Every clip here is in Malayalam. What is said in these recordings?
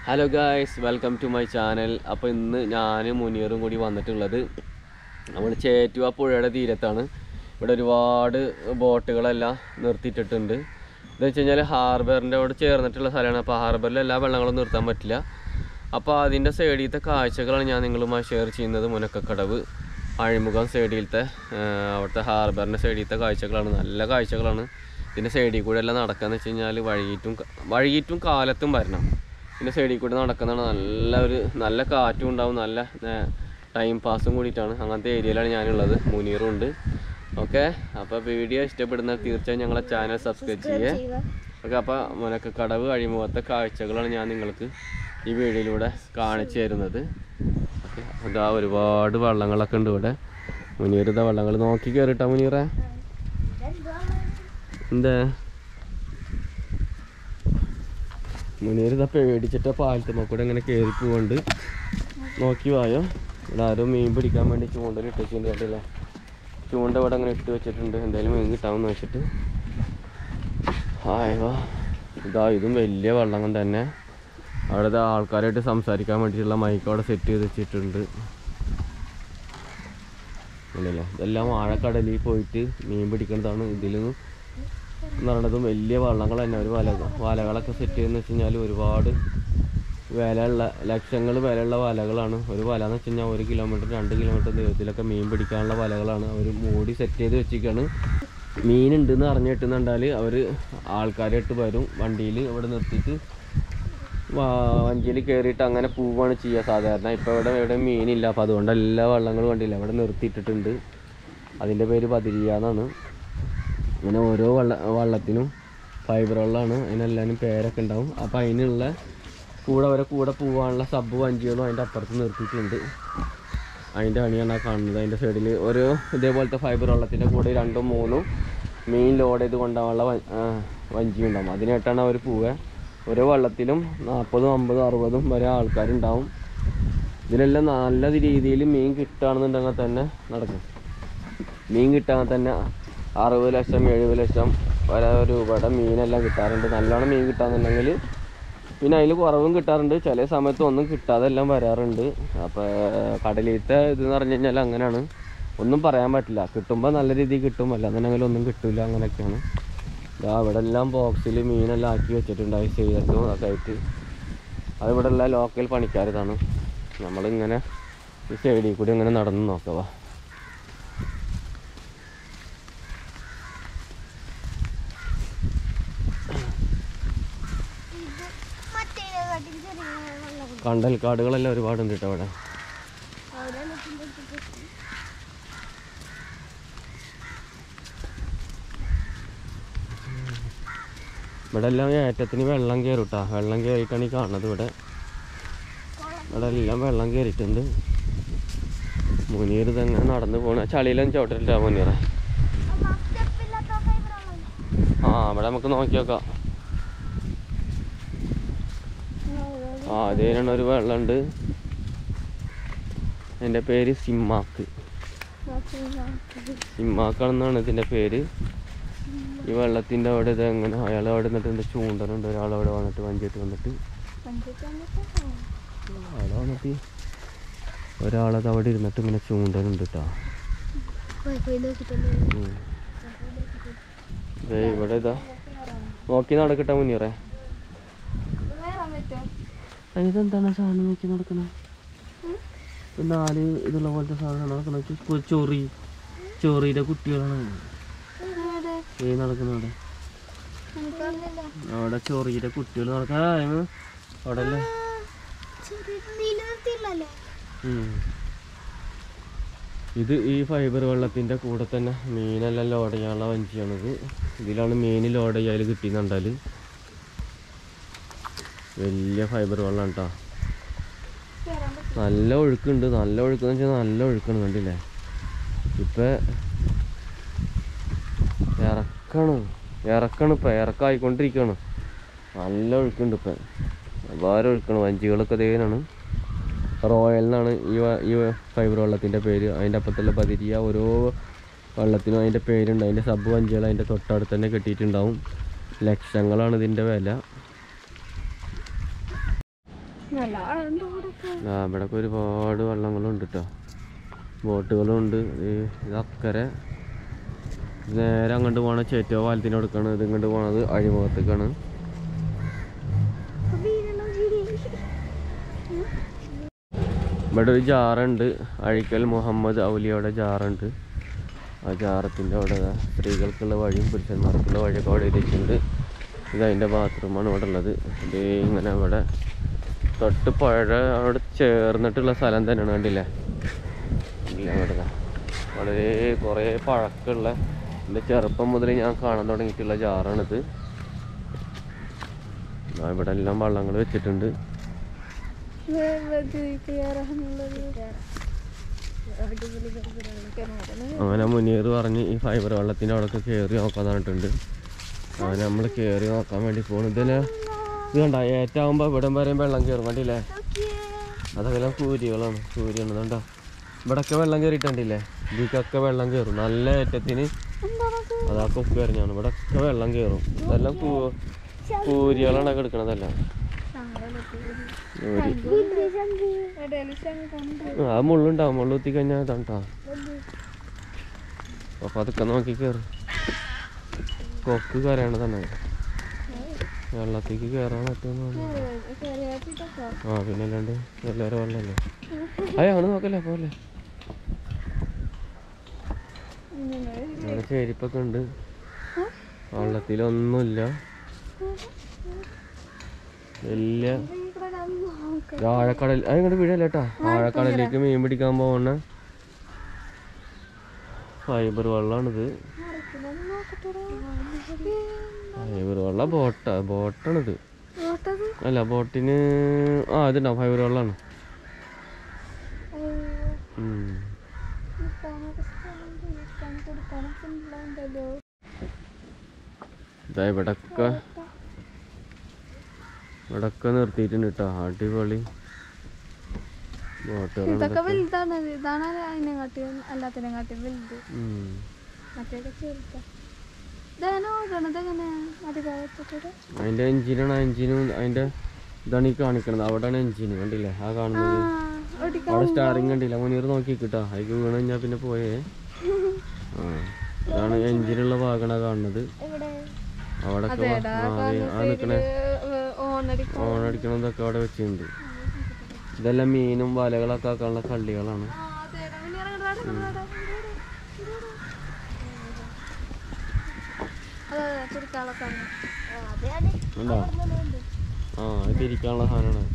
Hello guys welcome to my channel അപ്പോൾ ഇന്ന് ഞാനും മുനീറും കൂടി വന്നിട്ടുള്ളത് നമ്മൾ ചേറ്റുവ പുഴയുടെ തീരത്താണ് ഇവിടെ ഒരുപാട് ബോട്ടുകളെല്ലാം നിർത്തിയിട്ടിട്ടുണ്ട് എന്ന് വെച്ച് കഴിഞ്ഞാൽ ഹാർബറിൻ്റെ അവിടെ ചേർന്നിട്ടുള്ള സ്ഥലമാണ് അപ്പോൾ ഹാർബറിൽ എല്ലാ വെള്ളങ്ങളും നിർത്താൻ പറ്റില്ല അപ്പോൾ അതിൻ്റെ സൈഡിലത്തെ കാഴ്ചകളാണ് ഞാൻ നിങ്ങളുമായി ഷെയർ ചെയ്യുന്നത് മുനക്കക്കടവ് അഴിമുഖം സൈഡിലത്തെ അവിടുത്തെ ഹാർബറിൻ്റെ സൈഡിലത്തെ കാഴ്ചകളാണ് നല്ല കാഴ്ചകളാണ് ഇതിൻ്റെ സൈഡിൽ കൂടെ എല്ലാം നടക്കാന്ന് വെച്ച് കഴിഞ്ഞാൽ വൈകിട്ടും ക- വൈകിട്ടും കാലത്തും വരണം ഇതിൻ്റെ സൈഡിൽ കൂടെ നടക്കുന്നതാണ് നല്ല ഒരു നല്ല കാറ്റും ഉണ്ടാവും നല്ല ടൈം പാസും കൂടിയിട്ടാണ് അങ്ങനത്തെ ഏരിയയിലാണ് ഞാനുള്ളത് മുനീറും ഉണ്ട് ഓക്കെ അപ്പോൾ വീഡിയോ ഇഷ്ടപ്പെടുന്ന തീർച്ചയായും ഞങ്ങളെ ചാനൽ സബ്സ്ക്രൈബ് ചെയ്യേ ഓക്കെ അപ്പോൾ മുനക്ക് കടവ് അഴിമുഖത്തെ കാഴ്ചകളാണ് ഞാൻ നിങ്ങൾക്ക് ഈ വീഡിയോയിലൂടെ കാണിച്ചു തരുന്നത് ഓക്കെ ഇതാ ഒരുപാട് വള്ളങ്ങളൊക്കെ ഉണ്ട് ഇവിടെ മുനീർ ഇതാ വള്ളങ്ങൾ നോക്കി കയറിട്ടാ മുനീറേ എന്താ മുനീർ ഇതാ പേടിച്ചിട്ട് പാലത്തുമ്മ കൂടെ ഇങ്ങനെ കയറി പോകൊണ്ട് നോക്കി വായോ ഇവിടെ ആരോ മീൻ പിടിക്കാൻ വേണ്ടി ചൂണ്ടൽ ഇട്ട് വെച്ചിട്ടുണ്ട് കണ്ടില്ലേ ചൂണ്ട ഇവിടെ അങ്ങനെ ഇട്ട് വെച്ചിട്ടുണ്ട് എന്തായാലും മീൻ കിട്ടാമെന്ന് വെച്ചിട്ട് ആയോ ഇതാ ഇതും വലിയ വള്ളം തന്നെ അവിടുത്തെ ആൾക്കാരായിട്ട് സംസാരിക്കാൻ വേണ്ടിയിട്ടുള്ള മൈക്ക് അവിടെ സെറ്റ് ചെയ്ത് വെച്ചിട്ടുണ്ട് ഇല്ലല്ലേ ഇതെല്ലാം ആഴക്കടലിൽ പോയിട്ട് മീൻ പിടിക്കുന്നതാണ് ഇതിൽ എന്ന് പറയുന്നതും വലിയ വള്ളങ്ങൾ തന്നെ ഒരു വല വലകളൊക്കെ സെറ്റ് ചെയ്യുന്ന വെച്ച് കഴിഞ്ഞാൽ ഒരുപാട് വിലയുള്ള ലക്ഷങ്ങൾ വിലയുള്ള വലകളാണ് ഒരു വല എന്ന് വെച്ച് കഴിഞ്ഞാൽ ഒരു കിലോമീറ്റർ രണ്ട് കിലോമീറ്റർ ദൂരത്തിലൊക്കെ മീൻ പിടിക്കാനുള്ള വലകളാണ് അവർ മൂടി സെറ്റ് ചെയ്ത് വെച്ചിരിക്കുകയാണ് മീനുണ്ടെന്ന് അറിഞ്ഞു കിട്ടുന്നുണ്ടാൽ അവർ ആൾക്കാരായിട്ട് വരും വണ്ടിയിൽ ഇവിടെ നിർത്തിയിട്ട് വഞ്ചിയിൽ കയറിയിട്ട് അങ്ങനെ പോവുകയാണ് ചെയ്യുക സാധാരണ ഇപ്പോൾ ഇവിടെ ഇവിടെ മീനില്ല അപ്പോൾ അതുകൊണ്ട് എല്ലാ വള്ളങ്ങളും കണ്ടില്ല ഇവിടെ നിർത്തിയിട്ടിട്ടുണ്ട് അതിൻ്റെ പേര് ബദിരിയ എന്നാണ് ഇങ്ങനെ ഓരോ വള്ള വള്ളത്തിനും ഫൈബർ വെള്ളമാണ് അതിനെല്ലാനും പേരൊക്കെ ഉണ്ടാവും അപ്പോൾ അതിനുള്ള കൂടെ അവരെ കൂടെ പോകാനുള്ള സബ് വഞ്ചികളും അതിൻ്റെ അപ്പുറത്ത് നിർത്തിയിട്ടുണ്ട് അതിൻ്റെ അണിയാണ് ആ കാണുന്നത് അതിൻ്റെ സൈഡിൽ ഒരു ഇതേപോലത്തെ ഫൈബർ വെള്ളത്തിൻ്റെ കൂടെ രണ്ടും മൂന്നും മീൻ ലോഡ് ചെയ്ത് കൊണ്ടുപോകാനുള്ള വ- ആ, വഞ്ചി ഉണ്ടാവും അതിനായിട്ടാണ് അവർ പോവുക ഓരോ വള്ളത്തിലും നാൽപ്പതും അമ്പതും അറുപതും വരെ ആൾക്കാരുണ്ടാവും ഇതിനെല്ലാം നല്ല രീതിയിൽ മീൻ കിട്ടുകയാണെന്നുണ്ടെങ്കിൽ തന്നെ നടക്കും മീൻ കിട്ടാൻ തന്നെ അറുപത് ലക്ഷം എഴുപത് ലക്ഷം വരെ രൂപയുടെ മീനെല്ലാം കിട്ടാറുണ്ട് നല്ലോണം മീൻ കിട്ടാന്നുണ്ടെങ്കിൽ പിന്നെ അതിൽ കുറവും കിട്ടാറുണ്ട് ചില സമയത്ത് ഒന്നും കിട്ടാതെ എല്ലാം വരാറുണ്ട് അപ്പോൾ കടലിലത്തെ ഇതെന്ന് പറഞ്ഞു കഴിഞ്ഞാൽ അങ്ങനെയാണ് ഒന്നും പറയാൻ പറ്റില്ല കിട്ടുമ്പോൾ നല്ല രീതിയിൽ കിട്ടും അല്ലാന്നുണ്ടെങ്കിൽ ഒന്നും കിട്ടില്ല അങ്ങനെയൊക്കെയാണ് ഇതാ ഇവിടെ എല്ലാം ബോക്സിൽ മീനെല്ലാം ആക്കി വെച്ചിട്ടുണ്ട് അത് ചെയ്തിട്ടും അതൊക്കെ ആയിട്ട് അത് ഇവിടെ ഉള്ള ലോക്കൽ പണിക്കാരതാണ് നമ്മളിങ്ങനെ ഈ സൈഡിൽ കൂടി ഇങ്ങനെ നടന്ന് നോക്കവാ കണ്ടൽ കാടുകളെല്ലാം ഒരുപാടുണ്ട് കേട്ടോ ഇവിടെ ഇവിടെ എല്ലാം ഏറ്റത്തിന് വെള്ളം കയറും കേട്ടോ വെള്ളം കയറിയിട്ടാണ് ഈ കാണുന്നത് ഇവിടെ ഇവിടെ എല്ലാം വെള്ളം കയറിയിട്ടുണ്ട് മുനീർ തന്നെ നടന്നു പോണ ചളിയിലും ചോട്ടില്ല മുനീറ ആ ഇവിടെ നമുക്ക് നോക്കി നോക്കാം ആ അതേനാണ് ഒരു വെള്ളമുണ്ട് എൻ്റെ പേര് സിമ്മാക്ക് സിമ്മാക്കാണെന്നാണ് ഇതിൻ്റെ പേര് ഈ വെള്ളത്തിൻ്റെ അവിടെ ഇത് എങ്ങനെ അയാൾ അവിടെ നിന്നിട്ട് എൻ്റെ ചൂണ്ടനുണ്ട് ഒരാൾ അവിടെ വന്നിട്ട് വഞ്ചിയിട്ട് വന്നിട്ട് അവിടെ വന്നിട്ട് ഒരാളത് അവിടെ ഇരുന്നിട്ട് ഇങ്ങനെ ചൂണ്ടനുണ്ട് കേട്ടോ ഉം. ദേ ഇവിടെ ഇതാ നോക്കി നടക്കട്ടെ മുന്നീറേ ഇതെന്താണ് സാധനം നോക്കി നടക്കണേ ഒരു നാല് ഇതുള്ള പോലത്തെ സാധനം നടക്കണ ചൊറി ചൊറിയുടെ കുട്ടികളാണ് ഏ നടക്കുന്നത് അവിടെ ചൊറിയുടെ കുട്ടികൾ നടക്കാൻ അവിടെ അല്ലേ ഉം. ഇത് ഈ ഫൈബർ വെള്ളത്തിൻ്റെ കൂടെ തന്നെ മീനെല്ലാം ലോഡ് ചെയ്യാനുള്ള വഞ്ചിയാണിത് ഇതിലാണ് മീൻ ലോഡ് ചെയ്യാൻ കിട്ടിയെന്നുണ്ടാൽ വലിയ ഫൈബർ വെള്ളം കേട്ടോ നല്ല ഒഴുക്കുണ്ട് നല്ല ഒഴുക്കെന്ന് വെച്ചാൽ നല്ല ഒഴുക്കാണ് കണ്ടില്ലേ ഇപ്പം ഇറക്കാണ് ഇറക്കാണ് ഇപ്പം ഇറക്കായിക്കൊണ്ടിരിക്കുകയാണ് നല്ല ഒഴുക്കുണ്ട് ഇപ്പം വേറെ ഒഴുക്കാണ് വഞ്ചികളൊക്കെ ദേനാണ് റോയൽ എന്നാണ് ഈ വ- ഈ ഫൈബർ വെള്ളത്തിൻ്റെ പേര് അതിൻ്റെ അപ്പുറത്തുള്ള ബദിരിയ ഓരോ വെള്ളത്തിനും അതിൻ്റെ പേരുണ്ട് അതിൻ്റെ സബ് വഞ്ചികൾ അതിൻ്റെ തൊട്ടടുത്ത് തന്നെ കെട്ടിയിട്ടുണ്ടാവും ലക്ഷങ്ങളാണ് ഇതിൻ്റെ വില നല്ല ആളുണ്ട് ഇവിടെയൊക്കെ. ആ ഇവിടെയൊക്കെ ഒരുപാട് വള്ളങ്ങളുണ്ട് കേട്ടോ ബോട്ടുകളുണ്ട് ഈ ഇത് അക്കരെ നേരെ അങ്ങോട്ട് പോണ ചേറ്റോ പാലത്തിന് കൊടുക്കാണ് ഇത് ഇങ്ങോട്ട് പോണത് അഴിമുഖത്തേക്കാണ് അപ്പൊ മീനെല്ലാം ശരി. ഇവിടെ ഒരു ജാറുണ്ട് അഴിക്കൽ മുഹമ്മദ് ഔലിയയുടെ ജാറുണ്ട് ആ ജാറത്തിൻ്റെ അവിടെ ദാ സ്ത്രീകൾക്കുള്ള വഴിയും പുരുഷന്മാർക്കുള്ള വഴിയൊക്കെ അവിടെ എഴുതിയിട്ടുണ്ട് ഇത് അതിൻ്റെ ബാത്റൂമാണ് ഇവിടെ ഉള്ളത് ഇത് ഇങ്ങനെ ഇവിടെ തൊട്ട് പുഴ അവിടെ ചേർന്നിട്ടുള്ള സ്ഥലം തന്നെയാണ് കണ്ടില്ലേ ഇല്ല അവിടെ ദാ. വളരെ കുറേ പഴക്കമുള്ള എൻ്റെ ചെറുപ്പം മുതൽ ഞാൻ കാണാൻ തുടങ്ങിയിട്ടുള്ള ജാറാണിത് ദാ ഇവിടെ എല്ലാം വള്ളങ്ങൾ വെച്ചിട്ടുണ്ട് വേ- ഇത് കയറാനുള്ളത്. അടിപൊളി പരിപാടിയാണ്. കിണറിന് അങ്ങനെ മുനീർ പറഞ്ഞ് ഈ ഫൈബർ വെള്ളത്തിൻ്റെ അവിടെയൊക്കെ കയറി നോക്കാൻ പറഞ്ഞിട്ടുണ്ട് അങ്ങനെ നമ്മൾ കയറി നോക്കാൻ വേണ്ടി പോകണം ഇതിന് ഇത് കണ്ട ഏറ്റാവുമ്പോൾ ഇവിടം വരെയും വെള്ളം കയറും കണ്ടില്ലേ നോക്കിയേ. അതൊക്കെ സൂര്യകളാണ് സൂര്യാണ് കണ്ടോ ഇവിടൊക്കെ വെള്ളം കയറിയിട്ടുണ്ടില്ലേ ഇതിക്കൊക്കെ വെള്ളം കയറും നല്ല ഏറ്റത്തിന് എന്താണത്? അതാ കൊക്ക് എറിഞ്ഞാണ് ഇവിടൊക്കെ വെള്ളം കയറും ഇതെല്ലാം കൂ കൂരികളാണ് കിടക്കണതല്ല കൂരി വലിയ ശംഖ്. ഇടയില് ശംഖുണ്ട്. ആ മുള്ളുണ്ടാവും മുള്ളു കുത്തി കഴിഞ്ഞാൽ ഇതാണ്ടാ അപ്പൊ അതൊക്കെ നോക്കി കയറും കൊക്ക് കയറേണ്ടതാണ് വെള്ളത്തേക്ക് കയറാൻ പറ്റുമെന്ന് കേറി- കേറിയാപ്പിട്ടൊക്കെ. ആ പിന്നെ അല്ലാണ്ട് എല്ലാവരും വെള്ളമല്ലേ അയ്യ അങ്ങനെ നോക്കല്ലേ പോലെ ഇങ്ങനെ. അവിടെ ചെരിപ്പൊക്കെ ഉണ്ട് വെള്ളത്തിലൊന്നുമില്ല വലിയ ഇവിടെ ഞാൻ നോക്കാം. ആഴക്കടൽ അത് ഇങ്ങോട്ട് വീഴല്ല കേട്ടോ ആഴക്കടലിലേക്ക് മീൻ പിടിക്കാൻ പോകുന്ന ഫൈബർ വെള്ളമാണിത് മറിക്കുന്നത് നോക്കട്ടെടാ. ഫൈബർ വെള്ളം ബോട്ടാ ബോട്ടാണിത് നോട്ടത്. അല്ല ബോട്ടിന് ആ ഇതുണ്ടാവും ഫൈബർ വെള്ളമാണ് അയ്യോ. ഉം. നിൽക്കാനൊക്കെ സ്ഥലമുണ്ട്. നിൽക്കാൻ കൊടുക്കാനൊക്കെ ഉണ്ടാവുമല്ലോ. ഇതാ ഇവിടൊക്കെ ഇവിടൊക്കെ നിർത്തിയിട്ടുണ്ട് കേട്ടോ അടിപൊളി ബോട്ടുകളാണ് ഇതൊക്കെ ഇതൊക്കെ. വലുതാണ് ഇതാണ് അതിനെ കാട്ടിയും എല്ലാത്തിനെ കാട്ടിയും വലുത് ഉം. മറ്റേതൊക്കെ ചെറുതാ ഇതാണ് ഓടണത് എങ്ങനെ അടിഭാഗത്തോടെ അതിന്റെ എഞ്ചിനാണ് ആ എഞ്ചിനും അതിന്റെ ഇതാണ് ഈ കാണിക്കണത് അവിടെയാണ് എഞ്ചിൻ കണ്ടില്ലേ ആ കാണുന്നത് അവിടെ സ്റ്റാറിങ് കണ്ടില്ല മുനീർ നോക്കി കിട്ടാ അതിക്ക് വീണ് കഴിഞ്ഞാൽ പിന്നെ പോയേ ആ ഇതാണ് എഞ്ചിനുള്ള ഭാഗമാണ് കാണുന്നത് ഇവിടെ അവിടെ അതേടാ ആ നിക്കണേ ഓണടിക്കും ഓണടിക്കണതൊക്കെ അവിടെ വെച്ചിട്ടുണ്ട് ഇതെല്ലാം മീനും വലകളൊക്കെ ആക്കാനുള്ള കള്ളികളാണ് അതെ ചുരുക്കാളൊക്കെ ഉണ്ടോ ആ ഇത് ഇരിക്കാനുള്ള സാധനമാണ്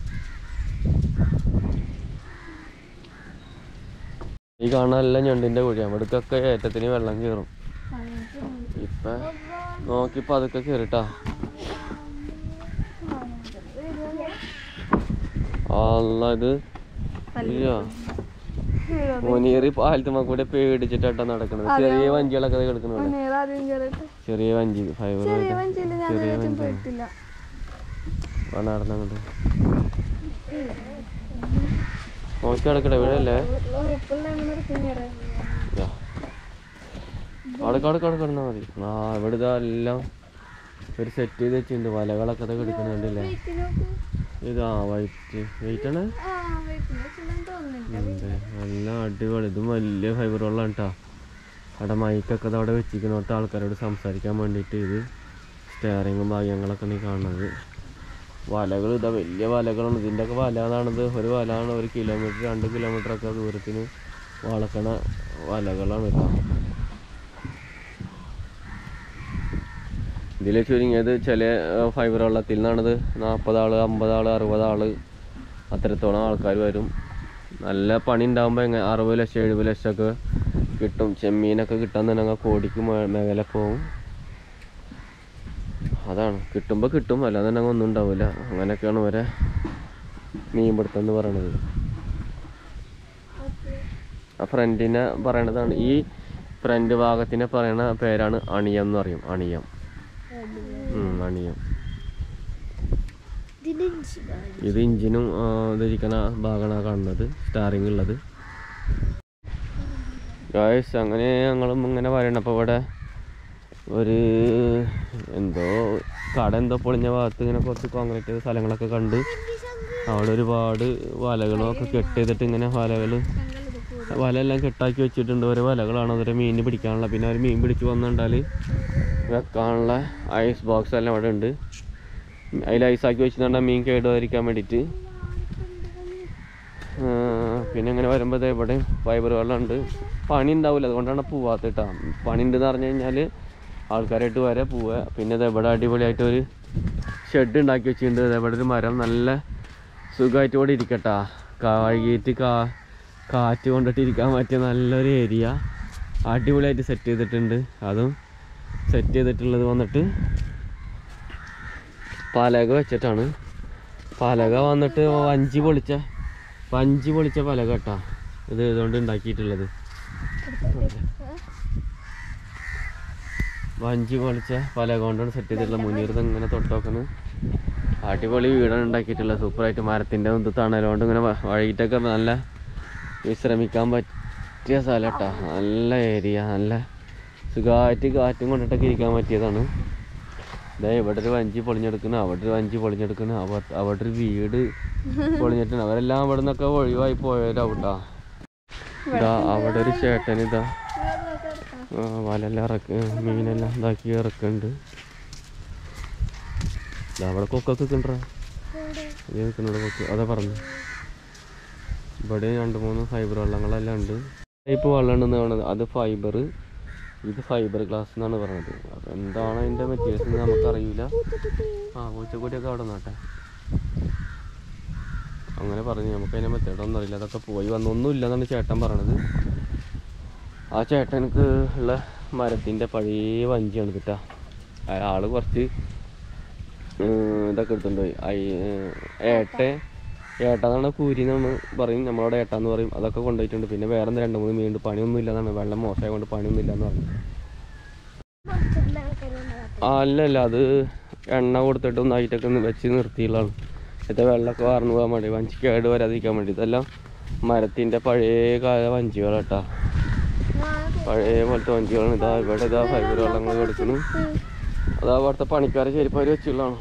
ഈ കാണുന്ന എല്ലാം ഞണ്ടിന്റെ കുഴിയാണ് ഇവിടക്കൊക്കെ ഏറ്റത്തിന് വെള്ളം കയറും ഇപ്പൊ നോക്കിപ്പോ അതൊക്കെ കയറിട്ടാ അല്ല ഇത് ഇല്ല മുനീറി പാലത്തുമ്മ കൂടെ പേടിച്ചിട്ടാ നടക്കണത് ചെറിയ വഞ്ചികളൊക്കെ ദേ കിടക്കണ ഇവിടെ ആദ്യം കയറിട്ട് ചെറിയ വഞ്ചി ഫൈബർ ചെറിയ വഞ്ചിയിൽ ഞാൻ ചെറിയ ആദ്യം വഞ്ചി പോയിട്ടില്ല നടന്നങ്ങോട്ട് നോക്കി നടക്കട്ടെ ഇവിടെ അല്ലേ ഉറപ്പുള്ള നിർത്തിഞ്ഞേറെ ഇതാ. അവിടെ അവിടെ അവിടെ കിടന്നാ മതി ആ ഇവിടെ ഇതാ എല്ലാം ഒരു സെറ്റ് ചെയ്ത് വെച്ചിട്ടുണ്ട് വലകളൊക്കെ ഇതൊക്കെ എടുക്കുന്നുണ്ടല്ലേ ഇതാ വൈറ്റ് വെയിറ്റ് ആണ് ആ വെയിറ്റിന് വെച്ചിട്ടുണ്ടെന്ന് തോന്നുന്നില്ല ഉണ്ട്. എല്ലാം അടിപൊളി ഇതും വലിയ ഫൈബർ വെള്ളം കേട്ടോ അവിടെ മൈക്കൊക്കെ ഇത് അവിടെ വെച്ചിരിക്കുന്നോട്ട് ആൾക്കാരോട് സംസാരിക്കാൻ വേണ്ടിയിട്ട് ഇത് സ്റ്റെയറിങ്ങും ഭാഗ്യങ്ങളൊക്കെ നീ കാണുന്നത് വലകൾ ഇതാ വലിയ വലകളാണ് ഇതിൻ്റെ ഒക്കെ വല എന്നാണിത് ഒരു വലയാണ് ഒരു കിലോമീറ്റർ രണ്ട് കിലോമീറ്റർ ഒക്കെ ദൂരത്തിന് വളക്കണ വലകളാണ് കേട്ടോ ഇതിൽ ചുരുങ്ങിയത് ചില ഫൈബർ വെള്ളത്തിൽ നിന്നാണിത് നാൽപ്പത് ആള് അമ്പത് ആള് അറുപത് ആള് അത്രത്തോളം ആൾക്കാർ വരും നല്ല പണി ഉണ്ടാകുമ്പോൾ എങ്ങനെ അറുപത് ലക്ഷം എഴുപത് ലക്ഷമൊക്കെ കിട്ടും ചെമ്മീനൊക്കെ കിട്ടാൻ തന്നെ അങ്ങ് കോടിക്ക് മേ- മേലെ പോകും അതാണ് കിട്ടുമ്പോൾ കിട്ടും അല്ലാതെ തന്നെ അങ്ങ് ഒന്നും ഉണ്ടാവില്ല അങ്ങനെയൊക്കെയാണ് ഇവരെ മീൻപിടുത്തം എന്ന് പറയണത് ആ ഫ്രണ്ടിനെ പറയണതാണ് ഈ ഫ്രണ്ട് ഭാഗത്തിനെ പറയണ പേരാണ് അണിയം എന്ന് പറയും അണിയം ഉം, അണിയം ഇത് ഇഞ്ചിനും ആ, ഇതിരിക്കണ ഭാഗമാണ് ആ കാണുന്നത് സ്റ്റാറിങ് ഉള്ളത് ഗായ്സ് അങ്ങനെ ഞങ്ങളും ഇങ്ങനെ പറയണം അപ്പോൾ ഇവിടെ ഒരു എന്തോ കട എന്തോ പൊളിഞ്ഞ ഭാഗത്ത് ഇങ്ങനെ കുറച്ച് കോൺക്രീറ്റ് ചെയ്ത സ്ഥലങ്ങളൊക്കെ കണ്ട് അവിടെ ഒരുപാട് വലകളും ഒക്കെ കെട്ട് ചെയ്തിട്ട് ഇങ്ങനെ വലകൾ ഞങ്ങളിത് കൂടി വലയെല്ലാം കെട്ടാക്കി വെച്ചിട്ടുണ്ട് ഓരോ വലകളാണ് അതിൽ മീൻ പിടിക്കാനുള്ള പിന്നെ അവർ മീൻ പിടിച്ച് വന്നിട്ടുണ്ടാൽ വെക്കാനുള്ള ഐസ് ബോക്സ് എല്ലാം അവിടെ ഉണ്ട് അതിൽ ഐസാക്കി വെച്ചിട്ടുണ്ടെങ്കിൽ മീൻ കേടുവരിക്കാൻ വേണ്ടിയിട്ട് ആ, പിന്നെ ഇങ്ങനെ വരുമ്പോൾ ദേ ഇവിടെ ഫൈബർ വെള്ളം ഉണ്ട് പണി ഉണ്ടാവില്ല അതുകൊണ്ടാണ് പോവാത്ത കേട്ടോ പണി ഉണ്ടെന്ന് പറഞ്ഞു കഴിഞ്ഞാൽ ആൾക്കാരായിട്ട് വരെ പോവുക പിന്നെ ദേ ഇവിടെ അടിപൊളിയായിട്ട് ഒരു ഷെഡ് ഉണ്ടാക്കി വെച്ചിട്ടുണ്ട് ദേ ഇവിടെ ഒരു മരം നല്ല സുഖമായിട്ട് ഇവിടെ ഇരിക്കട്ടാ കഴുകിയിട്ട് കാ കാറ്റ് കൊണ്ടിട്ട് ഇരിക്കാൻ പറ്റിയ നല്ലൊരു ഏരിയ അടിപൊളിയായിട്ട് സെറ്റ് ചെയ്തിട്ടുണ്ട് അതും സെറ്റ് ചെയ്തിട്ടുള്ളത് വന്നിട്ട് പലക വെച്ചിട്ടാണ് പലക വന്നിട്ട് വഞ്ചി പൊളിച്ച വഞ്ചി പൊളിച്ച പലക കേട്ടാ ഇത് ഇതുകൊണ്ട് ഉണ്ടാക്കിയിട്ടുള്ളത് വഞ്ചി പൊളിച്ച പലക കൊണ്ടാണ് സെറ്റ് ചെയ്തിട്ടുള്ള മുനീർത് ഇങ്ങനെ തൊട്ടോക്കണ് അടിപൊളി വീടാണ് ഉണ്ടാക്കിയിട്ടുള്ളത് സൂപ്പറായിട്ട് മരത്തിൻ്റെ ഇത് തണലുകൊണ്ട് ഇങ്ങനെ വ- വഴിയിട്ടൊക്കെ നല്ല വിശ്രമിക്കാൻ പറ്റിയ സ്ഥലം കേട്ടോ നല്ല ഏരിയ നല്ല സുഖമായിട്ട് കാറ്റും കൊണ്ടിട്ടൊക്കെ ഇരിക്കാൻ പറ്റിയതാണ് ദേ ഇവിടെ ഒരു വഞ്ചി പൊളിഞ്ഞെടുക്കുന്നു അവിടെ ഒരു വഞ്ചി പൊളിഞ്ഞെടുക്കുന്നു അവ- അവിടെ ഒരു വീട് പൊളിഞ്ഞിട്ടുണ്ട് അവരെല്ലാം അവിടെ നിന്നൊക്കെ ഒഴിവായി പോയവരാവും കേട്ടോ ഇതാ അവിടെ ഒരു ചേട്ടൻ ഇതാ ആ, വലെല്ലാം ഇറക്ക മീനെല്ലാം ഇതാക്കി ഇറക്കുന്നുണ്ട് ദാ അവിടെ കൊക്കൊക്കെ നിൽക്കണ്ടാ ഇത് നിൽക്കുന്നുണ്ട് കൊക്ക് അതാ പറഞ്ഞു ഇവിടെ രണ്ട് മൂന്ന് ഫൈബർ വെള്ളങ്ങളെല്ലാം ഉണ്ട് ടൈപ്പ് വെള്ളം ഉണ്ടെന്ന് പറയുന്നത് അത് ഫൈബർ ഇത് ഫൈബർ ഗ്ലാസ് എന്നാണ് പറയുന്നത് അപ്പം എന്താണ് അതിൻ്റെ മെറ്റീരിയൽസ് എന്ന് നമുക്കറിയില്ല ആ പൂച്ചക്കുട്ടിയൊക്കെ അവിടെ നോട്ടെ അങ്ങനെ പറഞ്ഞു നമുക്ക് അതിനെ മെത്തേഡൊന്നും അറിയില്ല അതൊക്കെ പോയി വന്നൊന്നുമില്ല എന്നാണ് ചേട്ടൻ പറയണത് ആ ചേട്ടനക്ക് ഉള്ള മരത്തിൻ്റെ പഴയ വഞ്ചിയാണ് കിട്ടാ ആള് കുറച്ച് ഉം, ഇതൊക്കെ എടുത്തുകൊണ്ട് പോയി ഐ ഏട്ടെ ഏട്ടാന്നാണ് കൂരി എന്നാണ് പറയും നമ്മളവിടെ ഏട്ടാന്ന് പറയും അതൊക്കെ കൊണ്ടുപോയിട്ടുണ്ട് പിന്നെ വേറെ എന്താ രണ്ട് മൂന്ന് മീനുണ്ട് പണിയൊന്നും ഇല്ലെന്നാണ് വെള്ളം മോശമായത് കൊണ്ട് പണിയൊന്നും ഇല്ലെന്ന് പറഞ്ഞു ആ, അല്ല അല്ല അത് എണ്ണ കൊടുത്തിട്ട് ഒന്നായിട്ടൊക്കെ ഒന്ന് വെച്ച് നിർത്തിയുള്ളതാണ് ഇത് വെള്ളമൊക്കെ വാർന്നു പോകാൻ വേണ്ടി വഞ്ചി കേട് വരാതിരിക്കാൻ വേണ്ടി ഇതെല്ലാം മരത്തിൻ്റെ പഴയ കാല വഞ്ചികളാട്ടാ പഴയ പോലത്തെ വഞ്ചികളാണ് ഇതാ ഇവിടെ ഇതാ ഫൈബർ വെള്ളങ്ങൾ കൊടുക്കുന്നു അതാ അവിടുത്തെ പണിക്കാരെ ചെരുപ്പാര് വെച്ചുള്ളതാണ്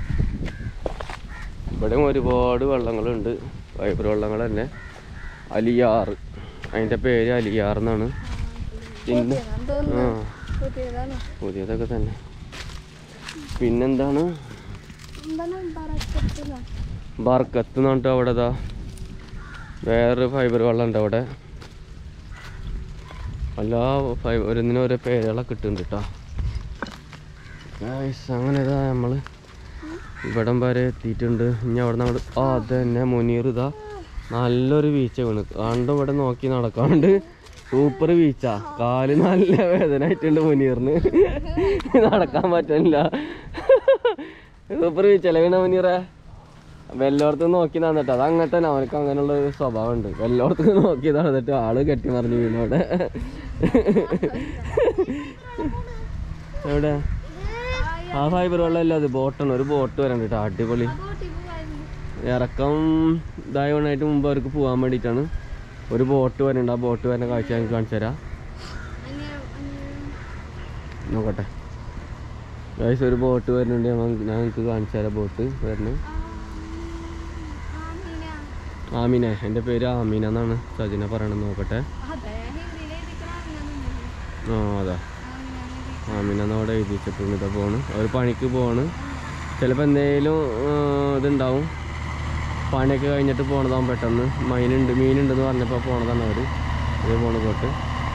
ഇവിടെയും ഒരുപാട് വെള്ളങ്ങളുണ്ട് ഫൈബർ വെള്ളങ്ങൾ തന്നെ അലിയാറ് അതിൻ്റെ പേര് അലിയാർ എന്നാണ് പിന്നെ ആ പുതിയതാണ് പുതിയതൊക്കെ തന്നെ പിന്നെന്താണ് എന്താണ് പറക്കത്തില്ല ബർക്കത്ത് എന്ന് പറഞ്ഞിട്ട് അവിടെ ഇതാ വേറൊരു ഫൈബർ വെള്ളം ഉണ്ട് അവിടെ എല്ലാ ഫൈബർ ഓരോന്നിനും ഓരോ പേരുകളൊക്കെ കിട്ടുന്നുണ്ട് കേട്ടോ ഗൈസ് അങ്ങനെ ഇതാ നമ്മൾ ഇവിടം വരെ എത്തിയിട്ടുണ്ട് ഇനി അവിടെ നമ്മൾ ആ അത് തന്നെ മുനീർ ഇതാ നല്ലൊരു വീഴ്ച വീണ് കണ്ടും ഇവിടെ നോക്കി നടക്കാണ്ട് സൂപ്പർ വീഴ്ച കാല് നല്ല വേദന ആയിട്ടുണ്ട് മുനീറിന് നടക്കാൻ പറ്റില്ല സൂപ്പർ വീഴ്ച വീണ മുനീറേ വെല്ലോടത്ത് നോക്കി നടന്നിട്ട് അത് അങ്ങനെ തന്നെ അവനക്ക് അങ്ങനെയുള്ള ഒരു സ്വഭാവം ഉണ്ട് വെല്ലോടത്ത് നോക്കി നടന്നിട്ട് ആള് കെട്ടി മറിഞ്ഞു വീണവിടെ എവിടെ ആ ഫൈബർ വെള്ളം അല്ല അത് ബോട്ടാണ് ഒരു ബോട്ട് വരണ്ട കേട്ടോ അടിപൊളി ഇറക്കം ഇതായവണായിട്ട് മുമ്പ് അവർക്ക് പോകാൻ വേണ്ടിയിട്ടാണ് ഒരു ബോട്ട് വരുന്നുണ്ട് ആ ബോട്ട് വരുന്ന കാഴ്ച ഞങ്ങൾക്ക് കാണിച്ചു തരാം നോക്കട്ടെ ഗൈസ് ഒരു ബോട്ട് വരുന്നുണ്ട് ഞങ്ങൾ ഞങ്ങൾക്ക് കാണിച്ചു തരാം ബോട്ട് വരുന്നത് ആമീന എൻ്റെ പേര് ആമീന എന്നാണ് സജിന പറയണത് നോക്കട്ടെ അതെ ഹിന്ദിയിൽ എഴുതിക്കണ ആ അതാ ആമീന എന്ന് അവിടെ എഴുതി വെച്ചിട്ടുണ്ട് ഇതാ പോണ് അവർ പണിക്ക് പോണ് ചിലപ്പോൾ എന്തെങ്കിലും ഇതുണ്ടാവും പണിയൊക്കെ കഴിഞ്ഞിട്ട് പോണതാവും പെട്ടെന്ന് മീനുണ്ട് മീനുണ്ടെന്ന് പറഞ്ഞപ്പോൾ പോണതാണ് അവർ അതേ പോണ പോട്ട്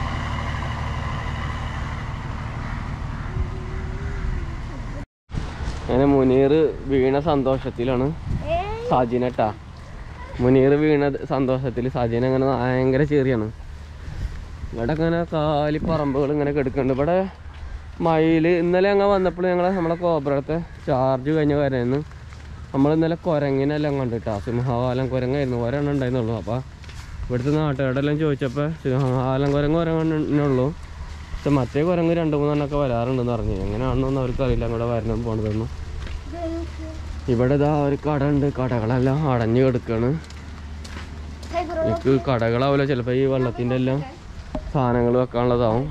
അങ്ങനെ മുനീർ വീണ സന്തോഷത്തിലാണ് സജിനട്ടാ മുനീർ വീണ സന്തോഷത്തിൽ സജിന അങ്ങനെ ഭയങ്കര ചെറിയാണ് ഇവിടെ ഇങ്ങനെ കാലി പറമ്പുകൾ ഇങ്ങനെ കിടക്കുന്നുണ്ട് ഇവിടെ മയിൽ ഇന്നലെ ഞങ്ങൾ വന്നപ്പോൾ ഞങ്ങൾ നമ്മളെ കോബ്രത്തെ ചാർജ് കഴിഞ്ഞ വരേന്ന് നമ്മൾ ഇന്നലെ കുരങ്ങിനെല്ലാം കണ്ടിട്ടാ സിംഹവാലം കുരങ്ങായിരുന്നു ഒരെണ്ണം ഉണ്ടായിരുന്നുള്ളൂ അപ്പോൾ ഇവിടുത്തെ നാട്ടുകാരെല്ലാം ചോദിച്ചപ്പോൾ സിംഹവാലം കുരങ്ങ് ഒരെണ്ണുള്ളൂ പക്ഷെ മറ്റേ കുരങ്ങ് രണ്ട് മൂന്നെണ്ണമൊക്കെ വരാറുണ്ടെന്ന് പറഞ്ഞു എങ്ങനെയാണെന്നൊന്നും അവർക്ക് അറിയില്ല അങ്ങോട്ട് വരണം പോണതൊന്നും ഇവിടെ ഇതാ ഒരു കട ഉണ്ട് കടകളെല്ലാം അടഞ്ഞു കിടക്കാണ് എനിക്ക് കടകളാവില്ല ചിലപ്പോൾ ഈ വെള്ളത്തിൻ്റെ എല്ലാം സാധനങ്ങൾ വെക്കാനുള്ളതാവും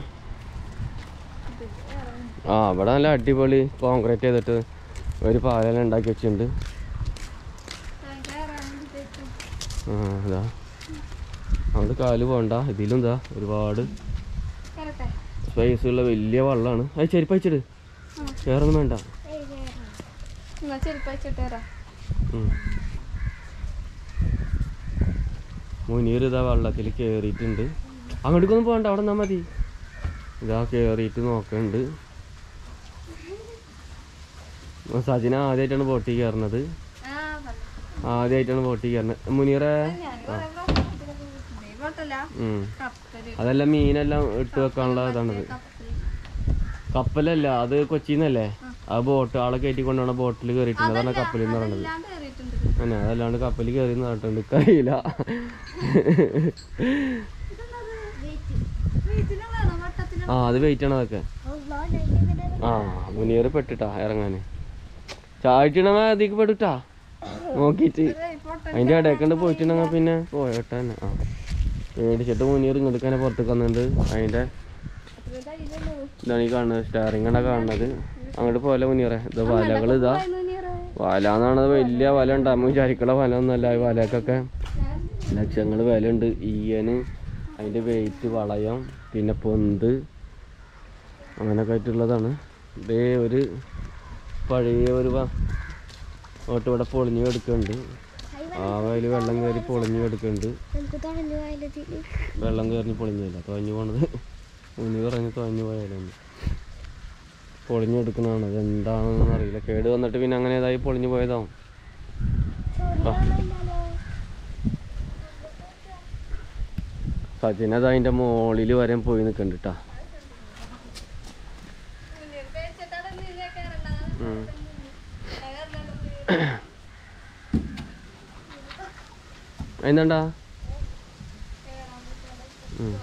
ആ ഇവിടെ നല്ല അടിപൊളി കോൺക്രീറ്റ് ചെയ്തിട്ട് ഒരു പാലെല്ലാം ഉണ്ടാക്കി വെച്ചിട്ടുണ്ട് ആ ഇതാ അങ്ങോട്ട് കാല് പോണ്ട ഇതിലും ഇതാ ഒരുപാട് കയറട്ടെ സ്പേസ് ഉള്ള വലിയ വള്ളമാണ് അത് ചെരുപ്പ് അയച്ചിട് വേറൊന്നും വേണ്ട നിങ്ങൾ ചെരുപ്പ് വെച്ചിട്ടേറാ ഉം. മുനീർ ഇതാ വെള്ളത്തിൽ കയറിയിട്ടുണ്ട് അങ്ങോട്ടേക്കൊന്നും പോകണ്ട അവിടെ നിന്നാ മതി ഇതാ കയറിയിട്ട് നോക്കുന്നുണ്ട് സജിന ആദ്യമായിട്ടാണ് ബോട്ടിൽ കയറുന്നത് ആ പറഞ്ഞു ആദ്യമായിട്ടാണ് ബോട്ടിൽ കയറുന്നത് മുനീറെ ഞാൻ കുറേ പ്രാവശ്യം ബോട്ടല്ല ഉം. കപ്പല് അതെല്ലാം മീനെല്ലാം ഇട്ട് വെക്കാനുള്ള ഇതാണത് കപ്പല് കപ്പലല്ല അത് കൊച്ചിന്നല്ലേ ആ ബോട്ട് ആളെ കയറ്റി കൊണ്ടുപോണ ബോട്ടിൽ കയറിയിട്ടുണ്ട് അതാണ് കപ്പലിൽ എന്ന് പറയണത് എല്ലാം കയറിയിട്ടുണ്ട് അങ്ങനെ അതല്ലാണ്ട് കപ്പലിൽ കയറി നടട്ടുണ്ട് കഴിയില്ല വീട്ടിലുള്ളതാണോ വട്ടത്തിലുള്ള ആ അത് വെയിറ്റ് ആണ് അതൊക്കെ ആ മുനീർ പെട്ടിട്ടാ ഇറങ്ങാന് ചായറ്റിണ അതിക്ക് പെട്ടിട്ടാ നോക്കിയിട്ട് പൊട്ട അതിന്റെ ഇടയ്ക്കണ്ട് പോയിട്ടുണ്ടെങ്കിൽ പിന്നെ പോയോട്ടെ തന്നെ ആ മേടിച്ചിട്ട് മുനീർ ഇങ്ങോട്ട് തന്നെ പുറത്തേക്ക് വന്നിട്ടുണ്ട് അതിന്റെ ഇതാണ് ഈ കാണുന്നത് സ്റ്റാറിങ് ആണ് കാണുന്നത് അങ്ങോട്ട് പോലെ മുനീറെ ഇത് വലകൾ ഇതാ വല എന്നാണത് വലിയ വല ഉണ്ട് അമ്മ വിചാരിക്കണ വല ഒന്നല്ല ഈ വലക്കൊക്കെ ലക്ഷങ്ങൾ വില ഉണ്ട് ഈയന് അതിൻ്റെ വെയിറ്റ് വളയം പിന്നെ പൊന്ത് അങ്ങനെയൊക്കെ ആയിട്ടുള്ളതാണ് ഇതേ ഒരു പഴയ ഒരു വ- ഓട്ട് ഇവിടെ പൊളിഞ്ഞു എടുക്കുന്നുണ്ട് ആ വയല് വെള്ളം കയറി പൊളിഞ്ഞു എടുക്കുന്നുണ്ട് വെള്ളം കയറി പൊളിഞ്ഞില്ല തുഴഞ്ഞു പോണത് മുനി പറഞ്ഞ് തുഴഞ്ഞു പോയാലും പൊളിഞ്ഞു എടുക്കണതാണ് അത് എന്താണെന്ന് അറിയില്ല കേട് വന്നിട്ട് പിന്നെ അങ്ങനെ ഇതായി പൊളിഞ്ഞു പോയതാവും ആ. സജിനത് അതിൻ്റെ മുകളിൽ വരെ പോയി നിൽക്കുന്നുണ്ട് കേട്ടാ എന്താണ്ടാ ഉം.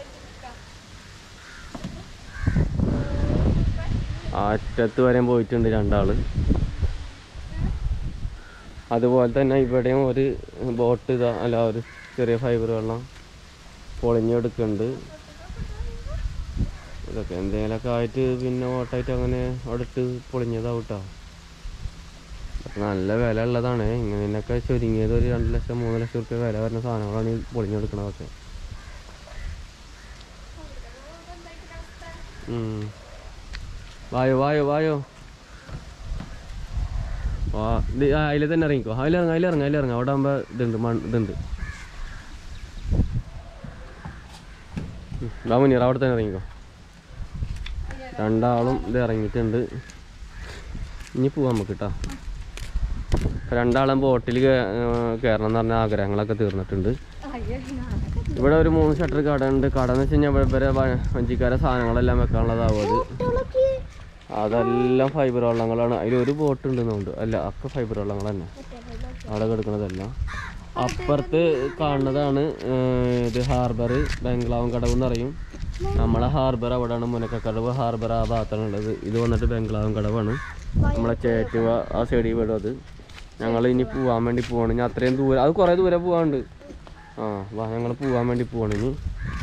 ആ അറ്റത്ത് വരെ പോയിട്ടുണ്ട് രണ്ടാള് അതുപോലെ തന്നെ ഇവിടെയും ഒരു ബോട്ട് ഇതാ അല്ല ഒരു ചെറിയ ഫൈബർ വെള്ളം പൊളിഞ്ഞെടുക്കുന്നുണ്ട് ഇതൊക്കെ എന്തെങ്കിലുമൊക്കെ ആയിട്ട് പിന്നെ ഓട്ടായിട്ട് അങ്ങനെ അവിടെ ഇട്ട് പൊളിഞ്ഞതാവും കേട്ടോ അതൊക്കെ നല്ല വില ഉള്ളതാണ് ഇങ്ങനെയൊക്കെ ചുരുങ്ങിയത് ഒരു രണ്ട് ലക്ഷം മൂന്ന് ലക്ഷം റുപ്യ വില വരുന്ന സാധനങ്ങളാണ് ഈ പൊളിഞ്ഞെടുക്കണതൊക്കെ ഉം. വായോ വായോ വായോ വാ ഇത് അതിൽ തന്നെ ഇറങ്ങിക്കോ അതിലിറങ്ങ അതിലിറങ്ങ അതിലിറങ്ങ അവിടെ ആകുമ്പോൾ ഇതുണ്ട് മൺ ഇതുണ്ട് ഉം. വാ മുനീർ അവിടെ തന്നെ ഇറങ്ങിക്കോ രണ്ടാളും ഇത് ഇറങ്ങിയിട്ടുണ്ട് ഇനി പോവാം നമുക്ക് കേട്ടോ രണ്ടാളും ബോട്ടിൽ കയറണം എന്ന് പറഞ്ഞ ആഗ്രഹങ്ങളൊക്കെ തീർന്നിട്ടുണ്ട് ഇവിടെ ഒരു മൂന്ന് ഷട്ടർ കട ഉണ്ട് കട എന്ന് വെച്ച് കഴിഞ്ഞാൽ ഇവരെ വ- വഞ്ചിക്കാരെ സാധനങ്ങളെല്ലാം വെക്കാനുള്ളതാവും അത് അതെല്ലാം ഫൈബർ വള്ളങ്ങളാണ് അതിലൊരു ബോട്ട് ഉണ്ടെന്നുണ്ട് അല്ല ഒക്കെ ഫൈബർ വള്ളങ്ങൾ തന്നെ അവിടെ കിടക്കുന്നതെല്ലാം അപ്പുറത്ത് കാണുന്നതാണ് ഏർ, ഇത് ഹാർബർ ബംഗ്ലാവും കടവ് എന്ന് പറയും നമ്മളെ ഹാർബർ അവിടെയാണ് മുനക്കക്കടവ് ഹാർബർ ആ ഭാഗത്താണ് ഉള്ളത് ഇത് വന്നിട്ട് ബംഗ്ലാവും കടവാണ് നമ്മളെ ചേറ്റുവ ആ സൈഡിൽ വീടും അത് ഞങ്ങൾ ഇനി പോവാൻ വേണ്ടി പോവാണ് ഇനി അത്രയും ദൂരം അത് കുറേ ദൂരെ പോവാണ്ട് ആ വാ ഞങ്ങൾ പോവാൻ വേണ്ടി പോവാണ് ഇനി